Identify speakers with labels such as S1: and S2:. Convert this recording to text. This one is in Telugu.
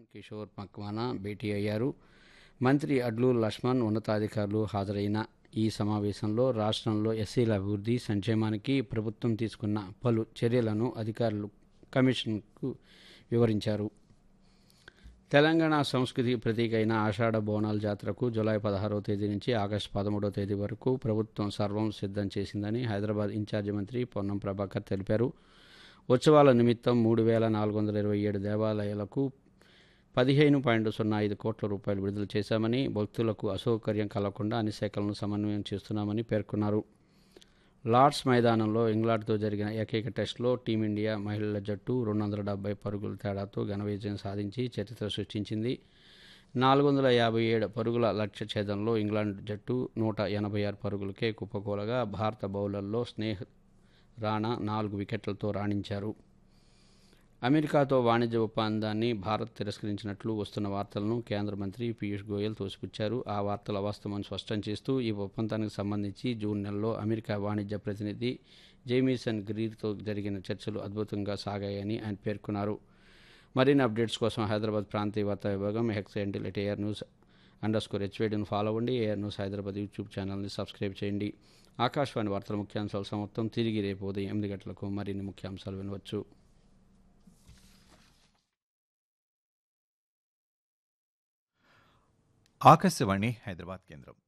S1: కిషోర్ మక్వానా భేటీ అయ్యారు మంత్రి అడ్లూ లక్ష్మణ్ ఉన్నతాధికారులు హాజరైన ఈ సమావేశంలో రాష్ట్రంలో ఎస్సీల అభివృద్ధి సంక్షేమానికి ప్రభుత్వం తీసుకున్న పలు చర్యలను అధికారులు కమిషన్కు వివరించారు తెలంగాణ సంస్కృతి ప్రతీక అయిన ఆషాఢ బోనాల జాతరకు జూలై పదహారవ తేదీ నుంచి ఆగస్టు పదమూడవ తేదీ వరకు ప్రభుత్వం సర్వం సిద్ధం చేసిందని హైదరాబాద్ ఇన్ఛార్జి మంత్రి పొన్నం ప్రభాకర్ తెలిపారు ఉత్సవాల నిమిత్తం మూడు వేల నాలుగు వందల ఇరవై ఏడు దేవాలయాలకు పదిహేను పాయింట్ సున్నా ఐదు కోట్ల రూపాయలు విడుదల చేశామని భక్తులకు అసౌకర్యం కలగకుండా అన్ని శాఖలను సమన్వయం చేస్తున్నామని పేర్కొన్నారు లార్డ్స్ మైదానంలో ఇంగ్లాండ్తో జరిగిన ఏకైక టెస్టులో టీమిండియా మహిళల జట్టు రెండు వందల డెబ్బై పరుగుల తేడాతో ఘన విజయం సాధించి చరిత్ర సృష్టించింది నాలుగు వందల యాభై ఏడు పరుగుల లక్ష్య ఛేదంలో ఇంగ్లాండ్ జట్టు నూట ఎనభై ఆరు పరుగులకే కుప్పకూలగా భారత బౌలర్లో స్నేహ్ రాణా నాలుగు వికెట్లతో రాణించారు అమెరికాతో వాణిజ్య ఒప్పందాన్ని భారత్ తిరస్కరించినట్లు వస్తున్న వార్తలను కేంద్ర మంత్రి పీయూష్ గోయల్ తోసిపుచ్చారు ఆ వార్తల వాస్తవం స్పష్టం చేస్తూ ఈ ఒప్పందానికి సంబంధించి జూన్ నెలలో అమెరికా వాణిజ్య ప్రతినిధి జేమీసన్ గ్రీర్తో జరిగిన చర్చలు అద్భుతంగా సాగాయని ఆయన పేర్కొన్నారు మరిన్ని అప్డేట్స్ కోసం హైదరాబాద్ ప్రాంతీయ వార్తా విభాగం X handle at AIR news underscore హెచ్వేడిని ఫాలో అవ్వండి ఏఆర్ న్యూస్ హైదరాబాద్ యూట్యూబ్ ఛానల్ని సబ్స్క్రైబ్ చేయండి ఆకాశవాణి వార్తల ముఖ్యాంశాలు సమాప్తం తిరిగి రేపు ఉదయం ఎనిమిది గంటలకు మరిన్ని ముఖ్యాంశాలు వినవచ్చు
S2: ఆకాశవాణి హైదరాబాద్ కేంద్రం